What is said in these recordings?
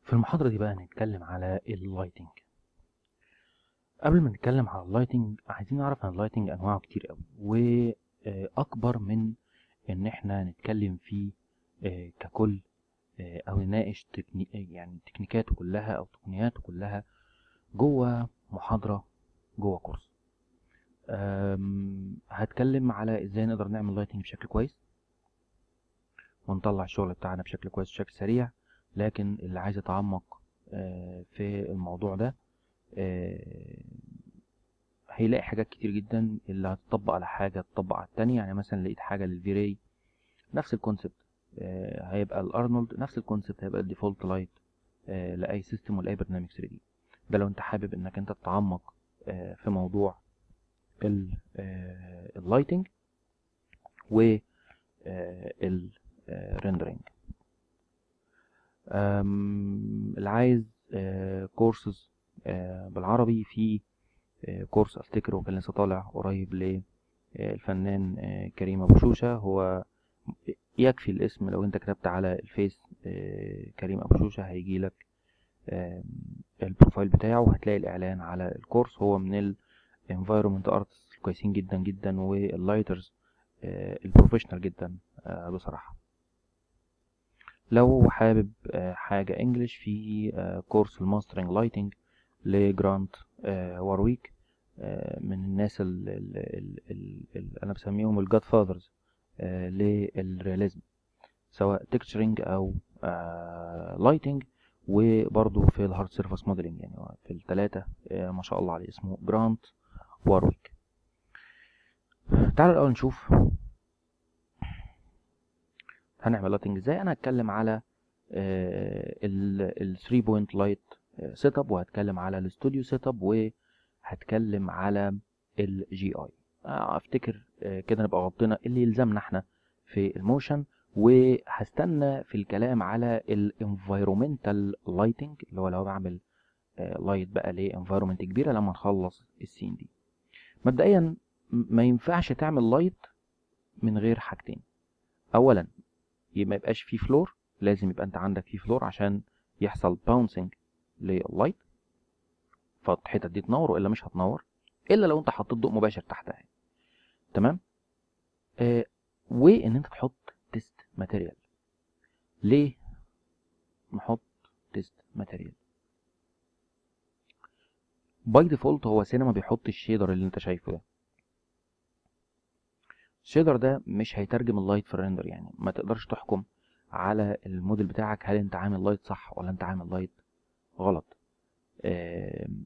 في المحاضرة دي بقى هنتكلم على اللايتنج قبل ما نتكلم على اللايتنج عايزين نعرف ان اللايتنج انواعه كتير قوي واكبر من ان احنا نتكلم فيه آه، ككل آه، او نناقش تكني... يعني تكنيكاته كلها او تقنياته كلها جوه محاضرة جوه كورس أم، هتكلم على ازاي نقدر نعمل لايتنج بشكل كويس ونطلع الشغل بتاعنا بشكل كويس بشكل سريع لكن اللي عايز يتعمق آه، في الموضوع ده آه، هيلاقي حاجات كتير جدا اللي هتطبق على حاجة تطبق على التانية يعني مثلا لقيت حاجة للفيراي نفس الكونسبت هيبقى الارنولد نفس الكونسبت هيبقى الديفولت لايت لأي سيستم ولأي برنامج 3 دي ده لو انت حابب انك انت تتعمق آه، في موضوع اللايتنج و الريندرنج اللي عايز كورسز بالعربي في آه، كورس افتكر وكان لسه طالع قريب للفنان آه، كريم ابو شوشه هو يكفي الاسم لو انت كتبت على الفيس آه، كريم ابو شوشه هيجي لك البروفايل بتاعه وهتلاقي الاعلان على الكورس هو من الانفايرمنت ارتس كويسين جدا جدا واللايترز البروفيشنال جدا آه، بصراحه لو حابب آه، حاجه انجلش في آه، كورس الماسترنج لايتنج لجرانت آه، وارويك آه، من الناس اللي انا بسميهم الجاد فاذرز للرياليزم سواء تكتشرنج او لايتنج وبرضه في الهارد سيرفاس موديلنج يعني هو في الثلاثه ما شاء الله عليه اسمه جرانت وارويك تعالوا الاول نشوف هنعمل لايتنج ازاي انا هتكلم على ال 3 بوينت لايت سيت اب وهتكلم على الاستوديو سيت اب وهتكلم على الجي اي افتكر آه، كده نبقى غطينا اللي يلزمنا احنا في الموشن وهستنى في الكلام على الانفايرومنتال لايتنج اللي هو لو بعمل لايت بقى لانفايرومنت كبيره لما نخلص السين دي مبدئيا م- ما ينفعش تعمل لايت من غير حاجتين اولا ما يبقاش فيه فلور لازم يبقى انت عندك فيه فلور عشان يحصل باونسنج لللايت فالحتت دي تنور والا مش هتنور الا لو انت حطيت ضوء مباشر تحتها يعني. تمام آه وان انت تحط تيست ماتيريال ليه نحط تيست ماتيريال باي ديفولت هو سينما بيحط الشيدر اللي انت شايفه ده الشيدر ده مش هيترجم اللايت في الريندر يعني ما تقدرش تحكم على الموديل بتاعك هل انت عامل لايت صح ولا انت عامل لايت غلط آم،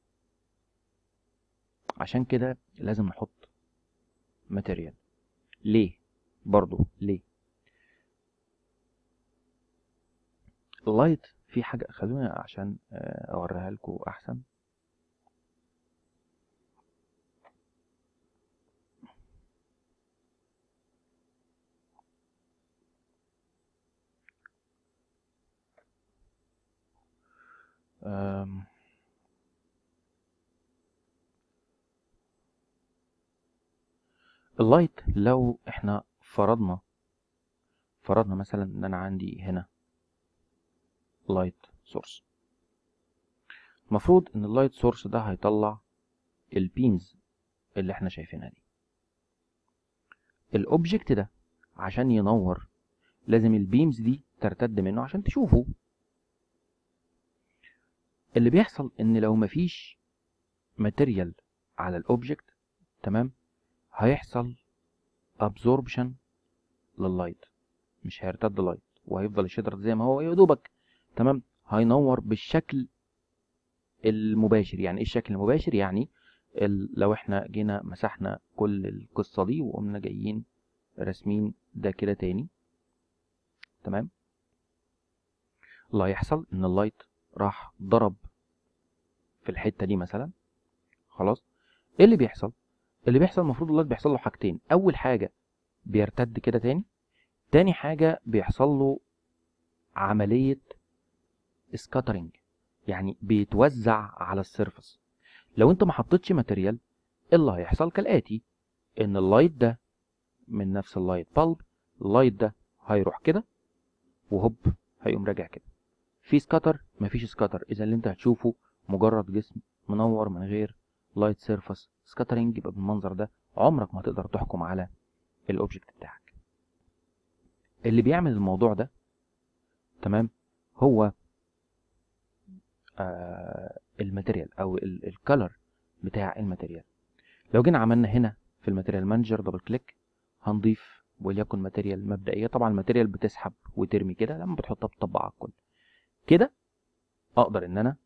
عشان كده لازم نحط ماتيريال ليه برضو ليه اللايت في حاجة خلوني عشان آه، اوريها لكم احسن آم، اللايت لو احنا فرضنا فرضنا مثلا ان انا عندي هنا لايت سورس المفروض ان اللايت سورس ده هيطلع البيمز اللي احنا شايفينها دي الاوبجكت ده عشان ينور لازم البيمز دي ترتد منه عشان تشوفه اللي بيحصل ان لو مفيش ماتيريال على الاوبجكت تمام هيحصل absorption لللايت مش هيرتد لايت وهيفضل الشجر زي ما هو يا دوبك تمام هينور بالشكل المباشر يعني ايه الشكل المباشر يعني ال- لو احنا جينا مسحنا كل القصة دي وقمنا جايين راسمين ده كده تاني تمام اللي هيحصل ان اللايت راح ضرب في الحتة دي مثلا خلاص ايه اللي بيحصل اللي بيحصل المفروض اللايت بيحصل له حاجتين اول حاجة بيرتد كده تاني تاني حاجة بيحصل له عملية سكاترينج يعني بيتوزع على السيرفس لو انت ما حطيتش ماتيريال اللي هيحصل كالاتي ان اللايت ده من نفس اللايت بالب اللايت ده هيروح كده وهوب هيقوم راجع كده في سكاتر مفيش سكاتر اذا اللي انت هتشوفه مجرد جسم منور من غير لايت سيرفس سكاترنج يبقى بالمنظر ده عمرك ما هتقدر تحكم على الاوبجكت بتاعك اللي بيعمل الموضوع ده تمام هو آه الماتيريال او الكالر بتاع الماتيريال لو جينا عملنا هنا في الماتيريال مانجر دبل كليك هنضيف وليكن ماتيريال مبدئيه طبعا الماتيريال بتسحب وترمي كده لما بتحطها بتطبق على الكل كده اقدر ان انا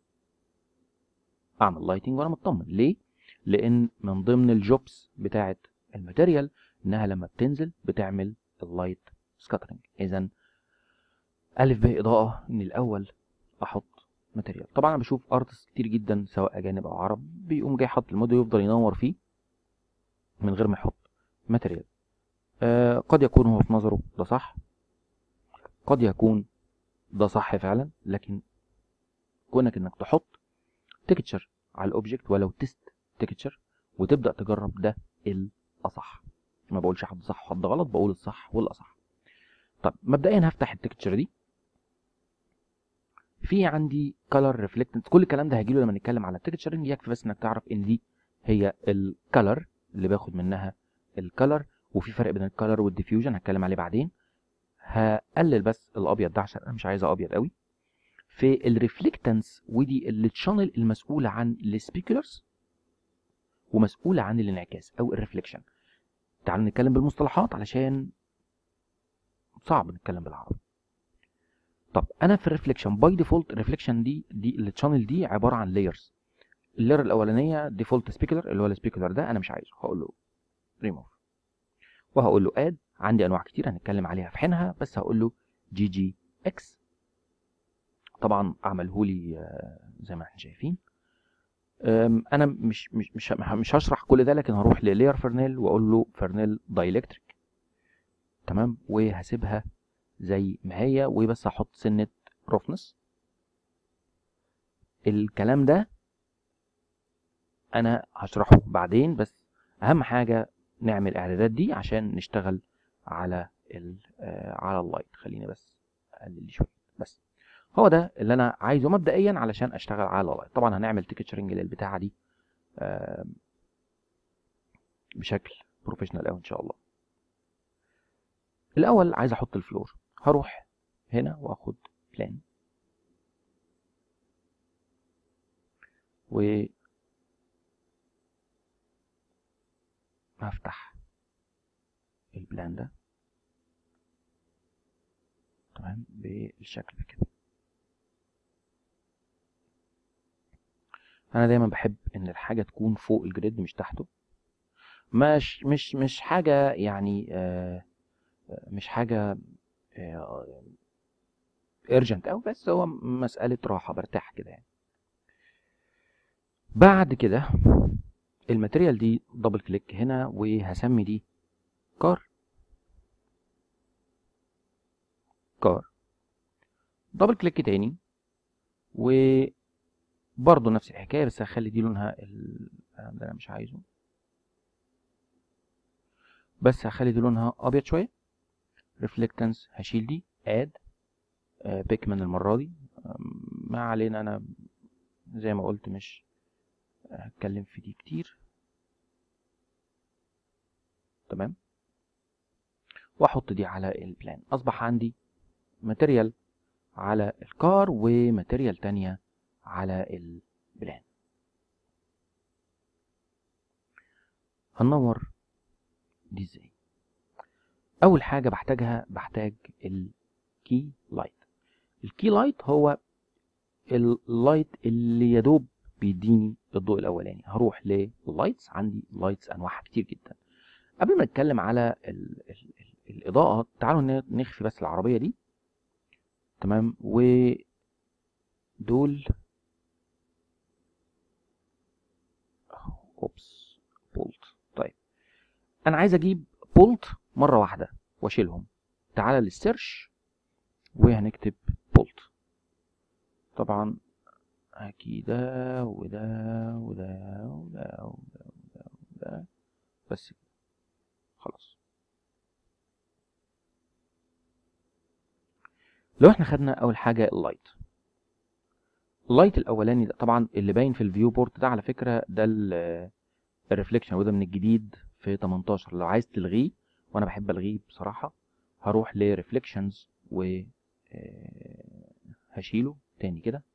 اعمل لايتنج وانا مطمن ليه لان من ضمن الجوبس بتاعه الماتيريال انها لما بتنزل بتعمل اللايت سكاترنج اذا الف ب اضاءه ان الاول احط ماتيريال طبعا انا بشوف ارتست كتير جدا سواء اجانب او عرب بيقوم جاي حاطط الموديل يفضل ينور فيه من غير ما يحط ماتيريال آه قد يكون هو في نظره ده صح قد يكون ده صح فعلا لكن كونك انك تحط تكتشر على الاوبجكت ولو تيست تكتشر وتبدا تجرب ده الاصح ما بقولش حد صح وحد غلط بقول الصح والاصح طب مبدئيا هفتح التكتشر دي في عندي color reflectance كل الكلام ده هيجيله لما نتكلم على التكتشرنج يكفي بس انك تعرف ان دي هي الكالر اللي باخد منها الكالر وفي فرق بين الكالر والديفيوجن هتكلم عليه بعدين هقلل بس الابيض ده عشان انا مش عايزه ابيض قوي في الريفلكتنس ودي التشانل المسؤوله عن السبيكولرز ومسؤوله عن الانعكاس او الريفليكشن تعالوا نتكلم بالمصطلحات علشان صعب نتكلم بالعربي طب انا في الريفليكشن باي ديفولت الريفليكشن دي دي التشانل دي عباره عن لايرز اللاير الاولانيه ديفولت سبيكولر اللي هو السبيكولر ده انا مش عايزه هقول له ريموف وهقول له اد عندي انواع كتير هنتكلم عليها في حينها بس هقول له جي جي اكس طبعا اعمله لي زي ما احنا شايفين انا مش مش مش مش هشرح كل ده لكن هروح للاير فرنيل واقول له فرنيل دايلكتريك تمام وهسيبها زي ما هي وبس هحط سنه روفنس الكلام ده انا هشرحه بعدين بس اهم حاجه نعمل الاعدادات دي عشان نشتغل على ال على اللايت خليني بس اقلل شويه بس هو ده اللي انا عايزه مبدئيا علشان اشتغل على اللايت طبعا هنعمل تيكتشرنج للبتاعه دي بشكل بروفيشنال قوي ان شاء الله الاول عايز احط الفلور هروح هنا واخد بلان و هفتح البلان ده تمام بالشكل ده كده انا دايما بحب ان الحاجه تكون فوق الجريد مش تحته مش مش مش حاجه يعني آه مش حاجه ارجنت او بس هو مساله راحه برتاح كده يعني بعد كده الماتيريال دي دبل كليك هنا وهسمي دي كار كار دبل كليك تاني وبرضه نفس الحكايه بس هخلي دي لونها ال... ده انا مش عايزه بس هخلي دي لونها ابيض شويه ريفلكتنس هشيل دي اد بيك من المره دي ما علينا انا زي ما قلت مش هتكلم في دي كتير تمام واحط دي على البلان اصبح عندي ماتيريال على الكار وماتيريال تانية على البلان هننور دي ازاي اول حاجه بحتاجها بحتاج الكي لايت الكي لايت هو اللايت اللي يدوب بيديني الضوء الاولاني هروح لللايتس عندي لايتس انواعها كتير جدا قبل ما نتكلم على ال ال ال الاضاءه تعالوا نخفي بس العربيه دي تمام و دول اوبس بولت طيب انا عايز اجيب بولت مره واحده واشيلهم تعالى للسيرش وهنكتب بولت طبعا اكيد ده وده وده وده وده وده, وده. بس كده خلاص لو احنا خدنا اول حاجه اللايت اللايت الاولاني ده طبعا اللي باين في الفيو بورت ده على فكره ده الريفليكشن وده من الجديد في 18 لو عايز تلغيه وانا بحب الغيه بصراحه هروح لريفليكشنز و آه، هشيله تاني كده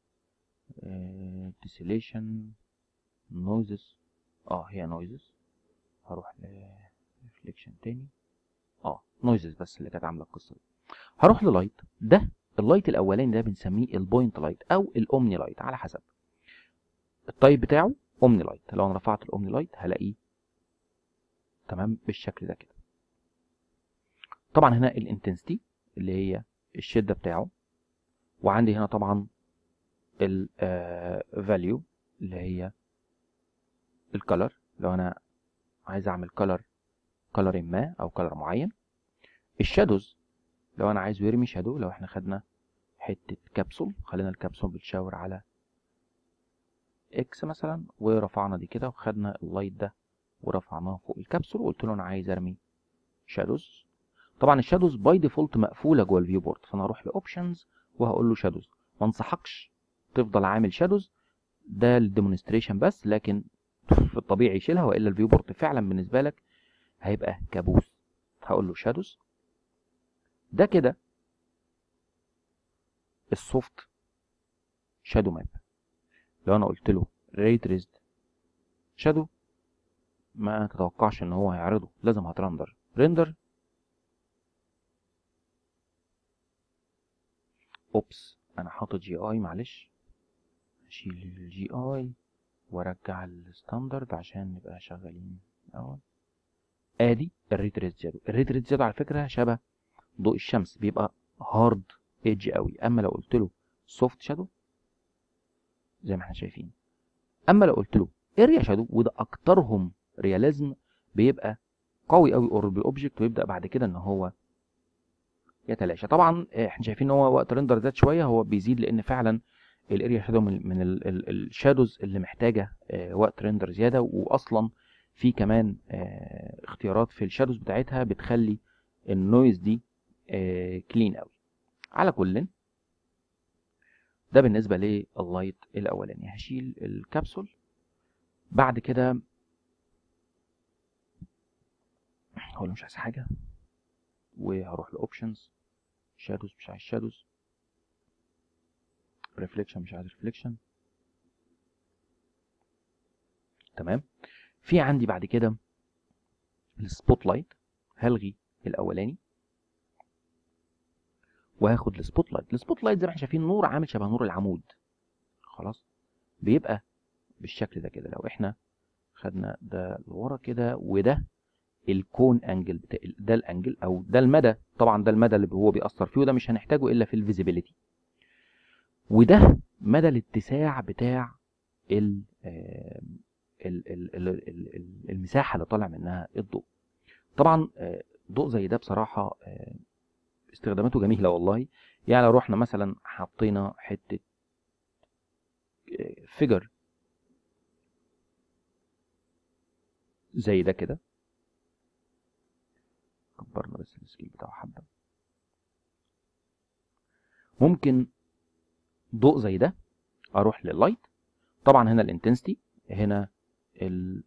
تسيليشن نويزز اه هي نويزز هروح لريفليكشن تاني اه نويزز بس اللي كانت عامله القصه دي هروح للايت ده اللايت الاولاني ده بنسميه البوينت لايت او الاومني لايت على حسب التايب بتاعه اومني لايت لو انا رفعت الاومني لايت هلاقيه تمام بالشكل ده كده طبعا هنا الانتنسيتي اللي هي الشده بتاعه وعندي هنا طبعا الفاليو اللي هي الكالر لو انا عايز اعمل كالر كالر ما او كالر معين الشادوز لو انا عايز يرمي شادو لو احنا خدنا حته كبسول خلينا الكبسول بتشاور على اكس مثلا ورفعنا دي كده وخدنا اللايت ده ورفعناه فوق الكبسول وقلت له انا عايز ارمي شادوز طبعا الشادوز باي ديفولت مقفوله جوه الفيو بورد فانا هروح لاوبشنز وهقول له شادوز ما انصحكش تفضل عامل شادوز ده الديمونستريشن بس لكن في الطبيعي يشيلها والا الفيو بورد فعلا بالنسبه لك هيبقى كابوس هقول له شادوز ده كده السوفت شادو ماب لو انا قلت له ريت ريزد شادو ما تتوقعش ان هو هيعرضه لازم هترندر ريندر اوبس انا حاطط جي اي معلش اشيل الجي اي وارجع الستاندرد عشان نبقى شغالين الاول ادي الريت ريزد شادو الريت ريزد شادو على فكره شبه ضوء الشمس بيبقى هارد ايدج قوي اما لو قلت له سوفت شادو زي ما احنا شايفين اما لو قلت له اريا شادو وده اكترهم رياليزم بيبقى قوي قوي قرب الاوبجكت ويبدا بعد كده ان هو يتلاشى طبعا احنا شايفين ان هو وقت ريندر زاد شويه هو بيزيد لان فعلا الاريا شادو من, من الشادوز اللي محتاجه اه وقت ريندر زياده واصلا في كمان اه اختيارات في الشادوز بتاعتها بتخلي النويز دي اه كلين قوي على كل ده بالنسبة لللايت الأولاني هشيل الكبسول بعد كده هقول مش عايز حاجة وهروح لأوبشنز شادوز مش عايز شادوز ريفليكشن مش عايز ريفليكشن تمام في عندي بعد كده السبوت لايت هلغي الأولاني وهاخد السبوت لايت السبوت لايت زي ما احنا شايفين نور عامل شبه نور العمود خلاص بيبقى بالشكل ده كده لو احنا خدنا ده لورا كده وده الكون انجل بتاع ده الانجل او ده المدى طبعا ده المدى اللي هو بيأثر فيه وده مش هنحتاجه الا في الفيزيبيليتي وده مدى الاتساع بتاع ال ال ال ال المساحه اللي طالع منها الضوء طبعا ضوء زي ده بصراحه استخداماته جميله والله يعني لو رحنا مثلا حطينا حته فيجر زي ده كده كبرنا بس السكيل بتاعه حبه ممكن ضوء زي ده اروح لللايت طبعا هنا الانتنسيتي هنا ال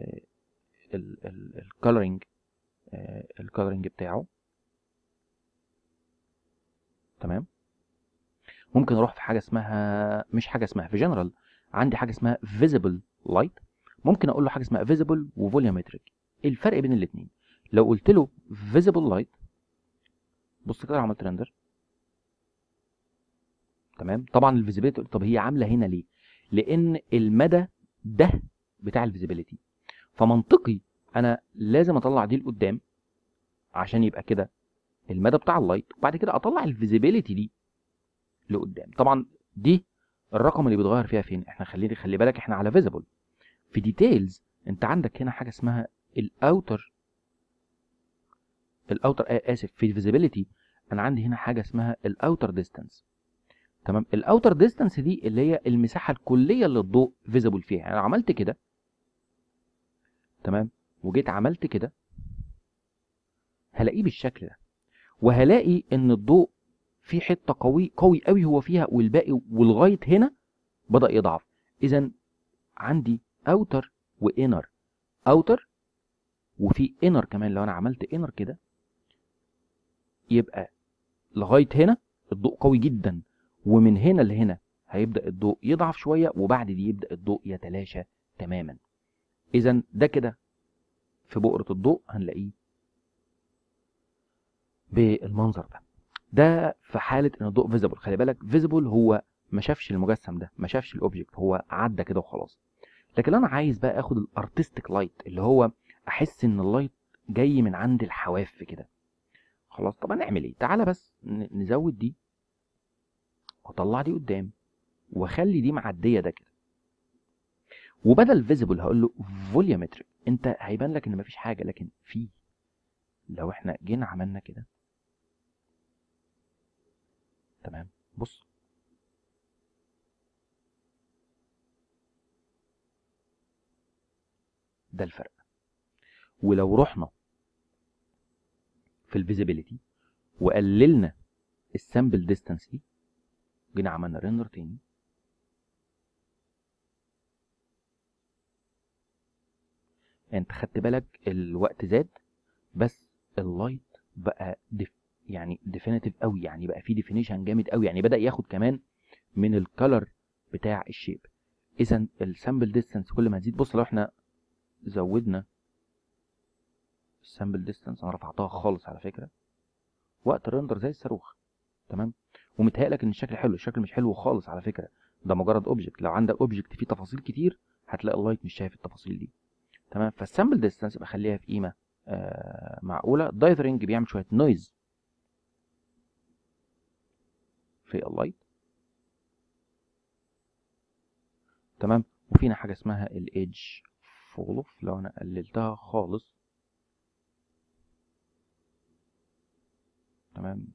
الكالرنج الكالرنج بتاعه تمام ممكن اروح في حاجه اسمها مش حاجه اسمها في جنرال عندي حاجه اسمها فيزيبل لايت ممكن اقول له حاجه اسمها فيزيبل وفوليومتريك الفرق بين الاثنين لو قلت له فيزيبل لايت بص كده عملت ريندر تمام طبعا الفيزيبيليتي طب هي عامله هنا ليه لان المدى ده بتاع الفيزيبيليتي فمنطقي انا لازم اطلع دي لقدام عشان يبقى كده المدى بتاع اللايت وبعد كده اطلع الفيزيبيليتي دي لقدام طبعا دي الرقم اللي بيتغير فيها فين احنا خليني خلي بالك احنا على فيزيبل في ديتيلز انت عندك هنا حاجه اسمها الاوتر الاوتر آه اسف في الفيزيبيليتي انا عندي هنا حاجه اسمها الاوتر ديستانس تمام الاوتر ديستانس دي اللي هي المساحه الكليه اللي الضوء فيزيبل فيها يعني لو عملت كده تمام وجيت عملت كده هلاقيه بالشكل ده وهلاقي ان الضوء في حته قوي قوي قوي هو فيها والباقي ولغايه هنا بدا يضعف اذا عندي اوتر وانر اوتر وفي انر كمان لو انا عملت انر كده يبقى لغايه هنا الضوء قوي جدا ومن هنا لهنا هيبدا الضوء يضعف شويه وبعد دي يبدا الضوء يتلاشى تماما اذا ده كده في بؤره الضوء هنلاقيه بالمنظر ده ده في حاله ان الضوء فيزيبل خلي بالك فيزيبل هو ما شافش المجسم ده ما شافش الاوبجكت هو عدى كده وخلاص لكن انا عايز بقى اخد الارتستيك لايت اللي هو احس ان اللايت جاي من عند الحواف كده خلاص طب هنعمل ايه تعالى بس نزود دي واطلع دي قدام واخلي دي معديه ده كده وبدل فيزيبل هقول له فوليومتريك انت هيبان لك ان مفيش حاجه لكن في لو احنا جينا عملنا كده تمام بص ده الفرق ولو رحنا في الفيزيبيليتي وقللنا السامبل ديستانس دي جينا عملنا ريندر تاني انت خدت بالك الوقت زاد بس اللايت بقى دف يعني ديفينيتيف قوي يعني بقى فيه ديفينيشن جامد قوي يعني بدا ياخد كمان من الكالر بتاع الشيب اذا السامبل ديستانس كل ما تزيد بص لو احنا زودنا السامبل ديستانس انا رفعتها خالص على فكره وقت الرندر زي الصاروخ تمام ومتهيألك ان الشكل حلو الشكل مش حلو خالص على فكره ده مجرد اوبجكت لو عندك اوبجكت فيه تفاصيل كتير هتلاقي اللايت مش شايف التفاصيل دي تمام فالسامبل ديستانس يبقى خليها في قيمه آه معقوله دايذرنج بيعمل شويه نويز في اللايت تمام وفينا حاجه اسمها الايدج فولوف لو انا قللتها خالص تمام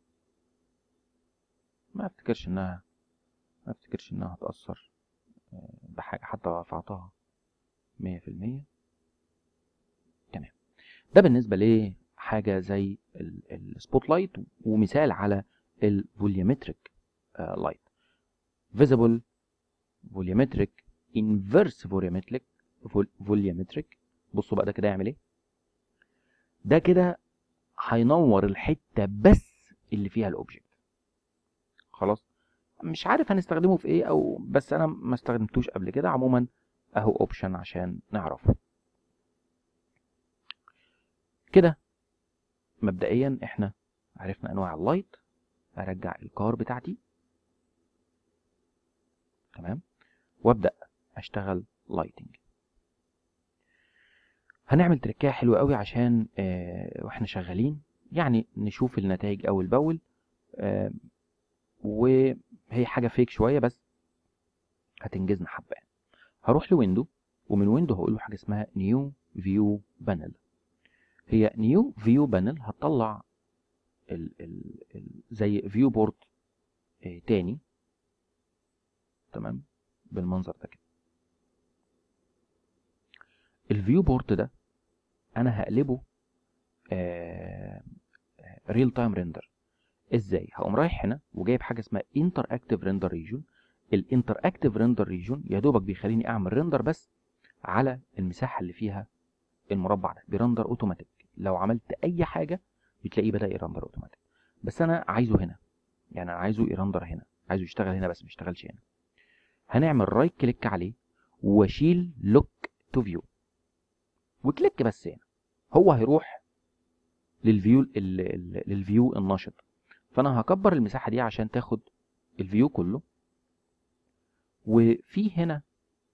ما افتكرش انها ما افتكرش انها هتأثر بحاجة حتى رفعتها مية في المية تمام ده بالنسبة لحاجة زي السبوت لايت ومثال على الفوليومتريك لايت فيزيبل فوليومتريك انفيرس فوليومتريك فوليومتريك بصوا بقى ده كده يعمل ايه ده كده هينور الحته بس اللي فيها الاوبجكت خلاص مش عارف هنستخدمه في ايه او بس انا ما استخدمتوش قبل كده عموما اهو اوبشن عشان نعرفه كده مبدئيا احنا عرفنا انواع اللايت ارجع الكار بتاعتي تمام وابدا اشتغل لايتنج هنعمل تركية حلوة قوي عشان آه واحنا شغالين يعني نشوف النتائج اول باول آه وهي حاجة فيك شوية بس هتنجزنا حبة يعني. هروح لويندو ومن ويندو هقول له حاجة اسمها نيو فيو بانل هي نيو فيو بانل هتطلع ال ال ال زي فيو بورد آه تاني تمام بالمنظر ده كده الفيو بورد ده انا هقلبه ريل تايم ريندر ازاي هقوم رايح هنا وجايب حاجه اسمها انتر اكتيف ريندر ريجون الانتر اكتيف ريندر ريجون يا دوبك بيخليني اعمل ريندر بس على المساحه اللي فيها المربع ده بيرندر اوتوماتيك لو عملت اي حاجه بتلاقيه بدا يرندر اوتوماتيك بس انا عايزه هنا يعني انا عايزه يرندر هنا عايزه يشتغل هنا بس ما يشتغلش هنا هنعمل رايت كليك عليه واشيل لوك تو فيو وكليك بس هنا هو هيروح للفيو للفيو النشط فانا هكبر المساحه دي عشان تاخد الفيو كله وفي هنا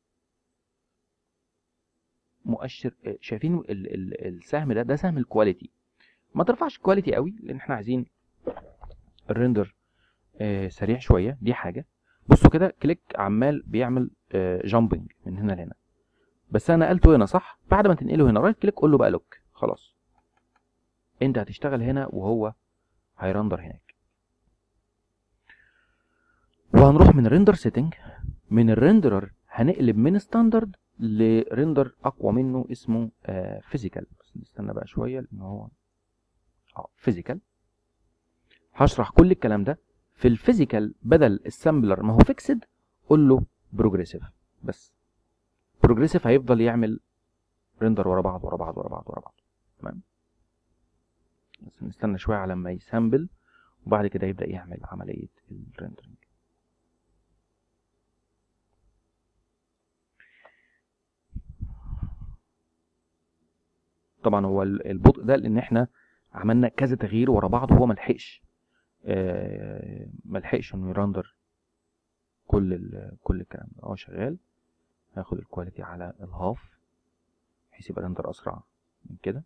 مؤشر شايفين ال ال السهم ده ده سهم الكواليتي ما ترفعش الكواليتي قوي لان احنا عايزين الريندر آه سريع شويه دي حاجه بصوا كده كليك عمال بيعمل آه جامبنج من هنا لهنا بس انا نقلته هنا صح بعد ما تنقله هنا رايت كليك قول له بقى لوك خلاص انت هتشتغل هنا وهو هيرندر هناك وهنروح من ريندر سيتنج من الريندرر هنقلب من ستاندرد لريندر اقوى منه اسمه فيزيكال بس نستنى بقى شويه لان هو اه فيزيكال هشرح كل الكلام ده في الفيزيكال بدل السامبلر ما هو فيكسد قول له بروجريسيف بس بروجريسيف هيفضل يعمل ريندر ورا بعض ورا بعض ورا بعض ورا بعض تمام بس نستنى شويه على ما يسامبل وبعد كده يبدا يعمل عمليه الريندرنج طبعا هو البطء ده لان احنا عملنا كذا تغيير ورا بعض وهو ملحقش آه ملحقش انه يرندر كل ال كل الكلام ده هو شغال هاخد الكواليتي على الهاف بحيث يبقى رندر اسرع من كده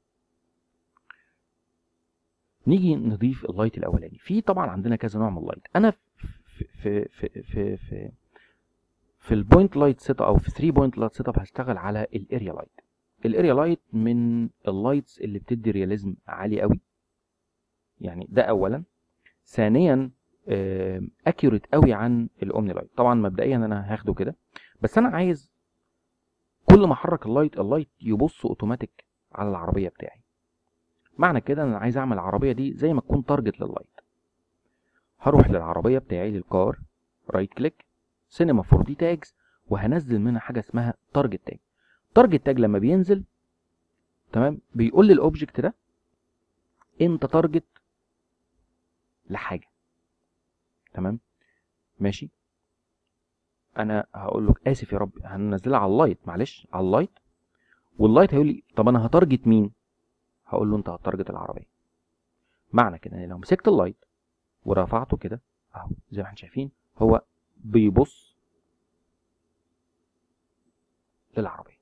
نيجي نضيف اللايت الاولاني في طبعا عندنا كذا نوع من اللايت انا في في في في في, في البوينت لايت سيت اب او في 3 بوينت لايت سيت اب هشتغل على الاريا لايت الاريا لايت من اللايتس اللي بتدي رياليزم عالي قوي يعني ده اولا ثانيا اكيوريت قوي عن الاومني لايت طبعا مبدئيا انا هاخده كده بس انا عايز كل ما احرك اللايت اللايت يبص اوتوماتيك على العربيه بتاعي معنى كده انا عايز اعمل العربيه دي زي ما تكون تارجت لللايت هروح للعربيه بتاعي للكار رايت كليك سينما 4 دي تاجز وهنزل منها حاجه اسمها تارجت تاج تارجت تاج لما بينزل تمام بيقول لي الاوبجكت ده انت تارجت لحاجه تمام ماشي انا هقول له اسف يا رب هننزلها على اللايت معلش على اللايت واللايت هيقول لي طب انا هتارجت مين هقول له انت هتارجت العربيه معنى كده ان لو مسكت اللايت ورفعته كده اهو زي ما احنا شايفين هو بيبص للعربيه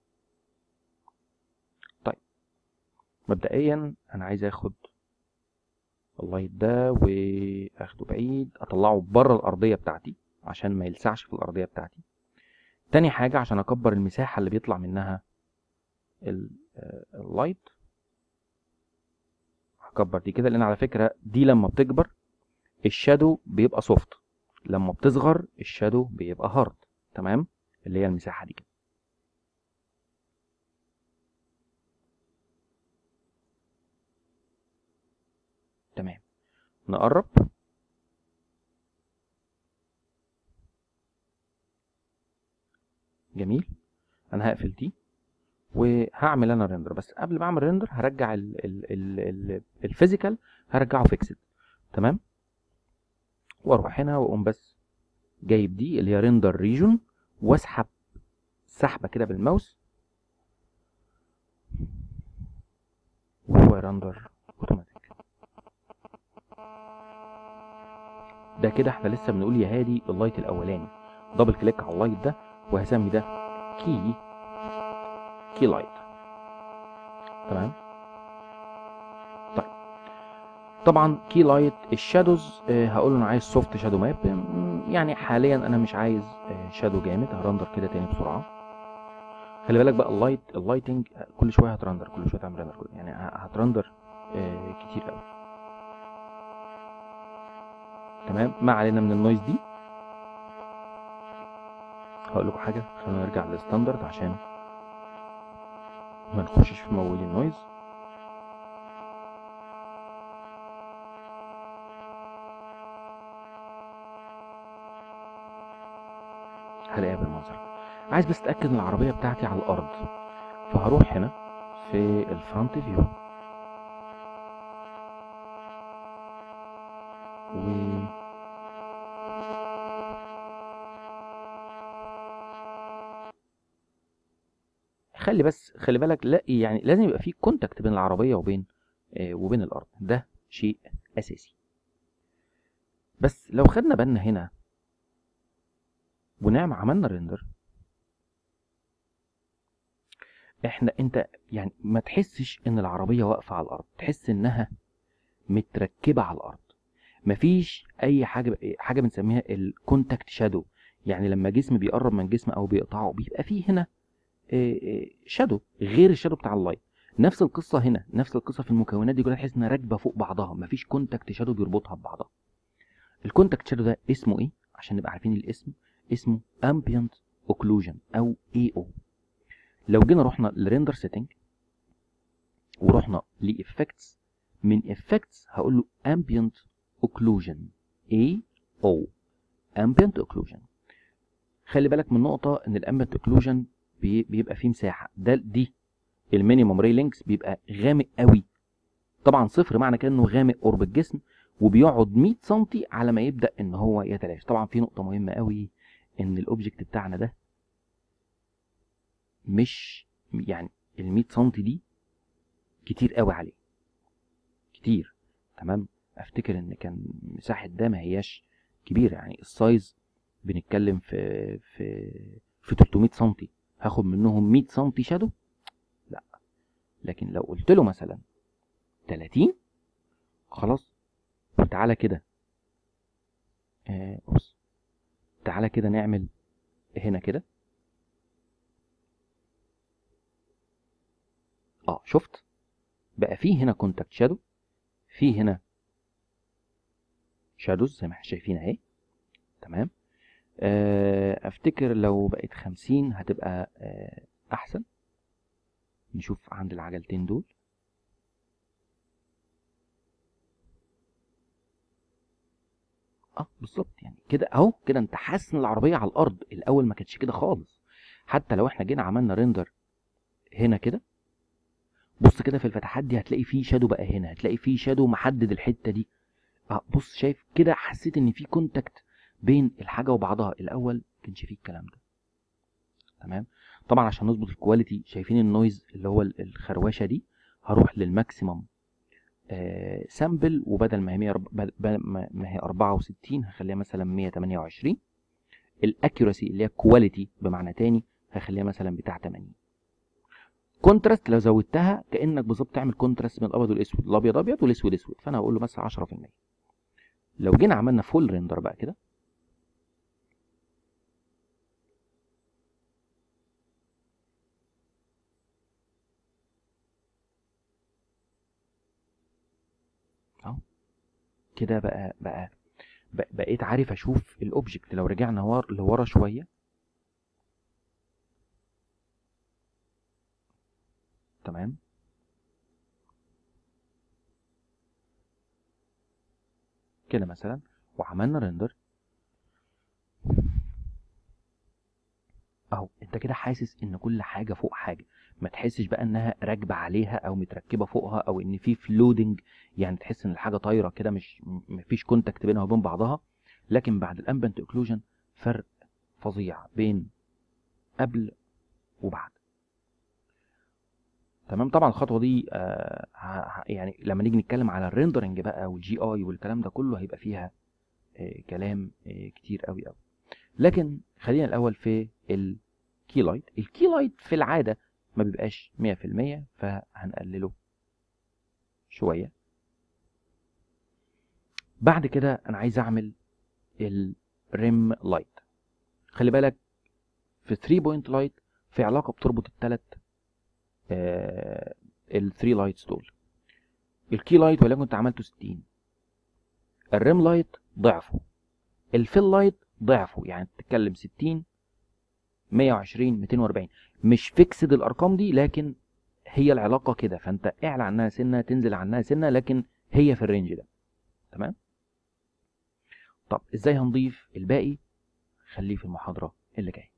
طيب مبدئيا انا عايز اخد اللايت ده واخده بعيد اطلعه بره الارضيه بتاعتي عشان ما يلسعش في الارضيه بتاعتي تاني حاجه عشان اكبر المساحه اللي بيطلع منها اللايت هكبر دي كده لان على فكره دي لما بتكبر الشادو بيبقى سوفت لما بتصغر الشادو بيبقى هارد تمام اللي هي المساحه دي كده تمام نقرب جميل انا هقفل دي وهعمل انا ريندر بس قبل ما اعمل ريندر هرجع ال ال ال ال الفيزيكال هرجعه فيكسد تمام واروح هنا واقوم بس جايب دي اللي هي ريندر ريجون واسحب سحبه كده بالماوس وهو ريندر اوتوماتيك ده كده احنا لسه بنقول يا هادي اللايت الاولاني دبل كليك على اللايت ده وهسمي ده كي كي لايت تمام طيب طبعا كي لايت الشادوز آه هقول له انا عايز سوفت شادو ماب يعني حاليا انا مش عايز آه شادو جامد هرندر كده تاني بسرعه خلي بالك بقى اللايت اللايتنج كل شويه هترندر كل شويه تعمل رندر يعني هترندر آه كتير قوي تمام ما علينا من النويز دي هقول لكم حاجه خلينا نرجع للستاندرد عشان ما نخشش في موال النويز هلاقيها بالمنظر عايز بس اتاكد ان العربيه بتاعتي على الارض فهروح هنا في الفرونت فيو و خلي بس خلي بالك لا يعني لازم يبقى في كونتاكت بين العربيه وبين آه وبين الارض ده شيء اساسي بس لو خدنا بالنا هنا ونعم عملنا ريندر احنا انت يعني ما تحسش ان العربيه واقفه على الارض تحس انها متركبه على الارض مفيش اي حاجه حاجه بنسميها الكونتاكت شادو يعني لما جسم بيقرب من جسم او بيقطعه بيبقى فيه هنا شادو غير الشادو بتاع اللايت نفس القصه هنا نفس القصه في المكونات دي كلها تحس انها راكبه فوق بعضها مفيش كونتاكت شادو بيربطها ببعضها الكونتاكت شادو ده اسمه ايه عشان نبقى عارفين الاسم اسمه ambient occlusion او اي او لو جينا رحنا لريندر سيتنج ورحنا لافكتس من افكتس هقول له ambient occlusion A O ambient occlusion خلي بالك من نقطة ان الامبيانت اوكلوجن بيبقى فيه مساحة ده دي المينيموم ري لينكس بيبقى غامق قوي طبعا صفر معنى كده انه غامق قرب الجسم وبيقعد 100 سم على ما يبدا ان هو يتلاشى طبعا في نقطه مهمه قوي ان الاوبجكت بتاعنا ده مش يعني ال 100 سم دي كتير قوي عليه كتير تمام افتكر ان كان مساحه ده ما هياش كبيره يعني السايز بنتكلم في في في 300 سم هاخد منهم 100 سم شادو لا لكن لو قلت له مثلا 30 خلاص وتعالى كده آه بص تعالى كده نعمل هنا كده اه شفت بقى فيه هنا كونتاكت شادو فيه هنا شادوز زي ما احنا شايفين اهي تمام آه افتكر لو بقت خمسين هتبقى آه احسن نشوف عند العجلتين دول اه بالظبط يعني كده اهو كده انت حاسس ان العربيه على الارض الاول ما كانتش كده خالص حتى لو احنا جينا عملنا ريندر هنا كده بص كده في الفتحات دي هتلاقي فيه شادو بقى هنا هتلاقي فيه شادو محدد الحته دي اه بص شايف كده حسيت ان في كونتاكت بين الحاجه وبعضها الاول ما كانش فيه الكلام ده تمام طبعا عشان نظبط الكواليتي شايفين النويز اللي هو الخروشه دي هروح للماكسيمم آه سامبل وبدل ما هي 100 ما هي 64 هخليها مثلا 128 الاكيوراسي اللي هي كواليتي بمعنى تاني هخليها مثلا بتاع 80 كونتراست لو زودتها كانك بالظبط تعمل كونتراست من الابيض والاسود الابيض ابيض والاسود اسود فانا هقول له مثلا 10% لو جينا عملنا فول ريندر بقى كده اهو كده بقى بقى بقيت عارف اشوف الاوبجكت لو رجعنا ور لورا شويه تمام كده مثلا وعملنا ريندر اهو انت كده حاسس ان كل حاجه فوق حاجه ما تحسش بقى انها راكبه عليها او متركبه فوقها او ان في فلودنج يعني تحس ان الحاجه طايره كده مش مفيش كونتاكت بينها وبين بعضها لكن بعد الامبنت اوكلوجن فرق فظيع بين قبل وبعد تمام طبعا الخطوه دي آه يعني لما نيجي نتكلم على الريندرنج بقى والجي اي والكلام ده كله هيبقى فيها آه كلام آه كتير قوي قوي لكن خلينا الاول في الكي لايت الكي لايت في العاده ما بيبقاش 100% فهنقلله شويه بعد كده انا عايز اعمل الريم لايت خلي بالك في 3 بوينت لايت في علاقه بتربط الثلاث الثري لايتس دول الكي لايت ولكن انت عملته 60 الريم لايت ضعفه الفيل لايت ضعفه يعني بتتكلم 60 120 240 مش فيكسد الارقام دي لكن هي العلاقه كده فانت اعلى عنها سنه تنزل عنها سنه لكن هي في الرينج ده تمام طب ازاي هنضيف الباقي خليه في المحاضره اللي جايه